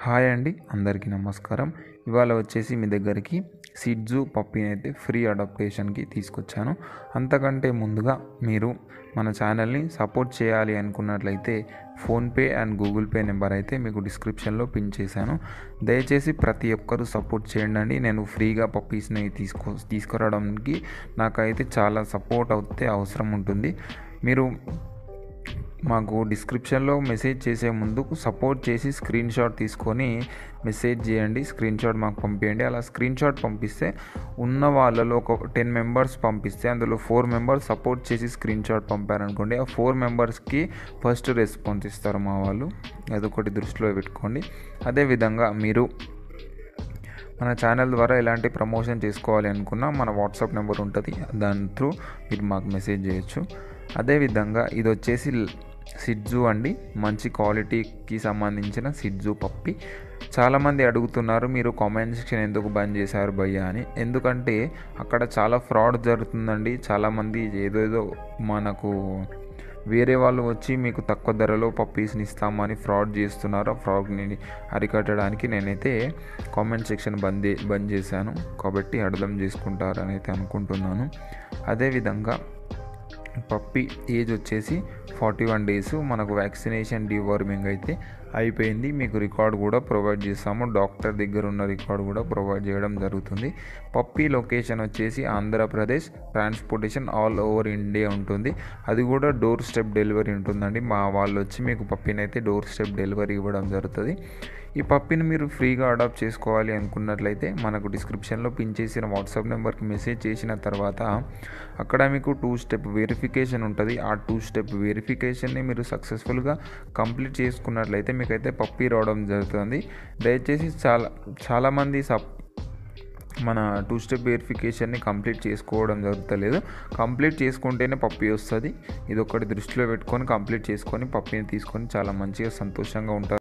hi అండి అందరికీ నమస్కారం ఇవాళ వచ్చేసి మీ దగ్గరికి సిడ్జు పప్పీని అయితే ఫ్రీ అడాప్టేషన్కి తీసుకొచ్చాను అంతకంటే ముందుగా మీరు మన ఛానల్ని సపోర్ట్ చేయాలి అనుకున్నట్లయితే PhonePe and Google Pay number అయితే మీకు డిస్క్రిప్షన్లో పిన్ చేశాను దయచేసి ప్రతి ఒక్కరూ సపోర్ట్ చేయండి నేను ఫ్రీగా పప్పీస్ని తీసుకో తీసుకురావడానికి నాకైతే చాలా సపోర్ట్ అయితే అవసరం ఉంటుంది మీరు మాకు డిస్క్రిప్షన్లో మెసేజ్ చేసే ముందు సపోర్ట్ చేసి స్క్రీన్ షాట్ తీసుకొని మెసేజ్ చేయండి స్క్రీన్ షాట్ మాకు పంపించండి అలా స్క్రీన్ షాట్ పంపిస్తే ఉన్న వాళ్ళలో ఒక టెన్ మెంబర్స్ పంపిస్తే అందులో ఫోర్ మెంబర్స్ సపోర్ట్ చేసి స్క్రీన్ షాట్ పంపారనుకోండి ఆ ఫోర్ మెంబర్స్కి ఫస్ట్ రెస్పాన్స్ ఇస్తారు మా వాళ్ళు అదొకటి దృష్టిలో పెట్టుకోండి అదేవిధంగా మీరు మన ఛానల్ ద్వారా ఎలాంటి ప్రమోషన్ చేసుకోవాలి అనుకున్నా మన వాట్సాప్ నెంబర్ ఉంటుంది దాని త్రూ మీరు మాకు మెసేజ్ చేయొచ్చు అదేవిధంగా ఇది వచ్చేసి సిడ్జు అండి మంచి క్వాలిటీకి సంబంధించిన సిడ్జు పప్పి చాలామంది అడుగుతున్నారు మీరు కామెంట్ సెక్షన్ ఎందుకు బంద్ చేశారు భయ్య అని ఎందుకంటే అక్కడ చాలా ఫ్రాడ్ జరుగుతుందండి చాలామంది ఏదేదో మనకు వేరే వాళ్ళు వచ్చి మీకు తక్కువ ధరలో పప్పీస్ని ఇస్తామని ఫ్రాడ్ చేస్తున్నారు ఆ ఫ్రాడ్ని అరికట్టడానికి నేనైతే కామెంట్ సెక్షన్ బంద్ బంద్ చేశాను కాబట్టి అర్థం చేసుకుంటారని అయితే అనుకుంటున్నాను అదేవిధంగా పప్పి ఏజ్ వచ్చేసి ఫార్టీ వన్ డేస్ మనకు వ్యాక్సినేషన్ డివార్మింగ్ అయితే అయిపోయింది మీకు రికార్డ్ కూడా ప్రొవైడ్ చేస్తాము డాక్టర్ దగ్గర ఉన్న రికార్డ్ కూడా ప్రొవైడ్ చేయడం జరుగుతుంది పప్పీ లొకేషన్ వచ్చేసి Andhra Pradesh transportation all over India ఉంటుంది అది కూడా డోర్ స్టెప్ డెలివరీ ఉంటుందండి మా వాళ్ళు వచ్చి మీకు పప్పీని అయితే డోర్ స్టెప్ డెలివరీ ఇవ్వడం జరుగుతుంది ఈ పప్పిని మీరు ఫ్రీగా అడాప్ట్ చేసుకోవాలి అనుకున్నట్లయితే మనకు డిస్క్రిప్షన్లో పిన్ చేసిన వాట్సాప్ నెంబర్కి మెసేజ్ చేసిన తర్వాత అక్కడ మీకు టూ స్టెప్ వెరిఫికేషన్ ఉంటుంది ఆ టూ స్టెప్ వెరిఫికేషన్ని మీరు సక్సెస్ఫుల్గా కంప్లీట్ చేసుకున్నట్లయితే మీకైతే పప్పి రావడం జరుగుతుంది దయచేసి చాలా చాలామంది సప్ మన టూ స్టెప్ వెరిఫికేషన్ని కంప్లీట్ చేసుకోవడం జరుగుతలేదు కంప్లీట్ చేసుకుంటేనే పప్పి వస్తుంది ఇది ఒకటి దృష్టిలో పెట్టుకొని కంప్లీట్ చేసుకొని పప్పిని తీసుకొని చాలా మంచిగా సంతోషంగా ఉంటారు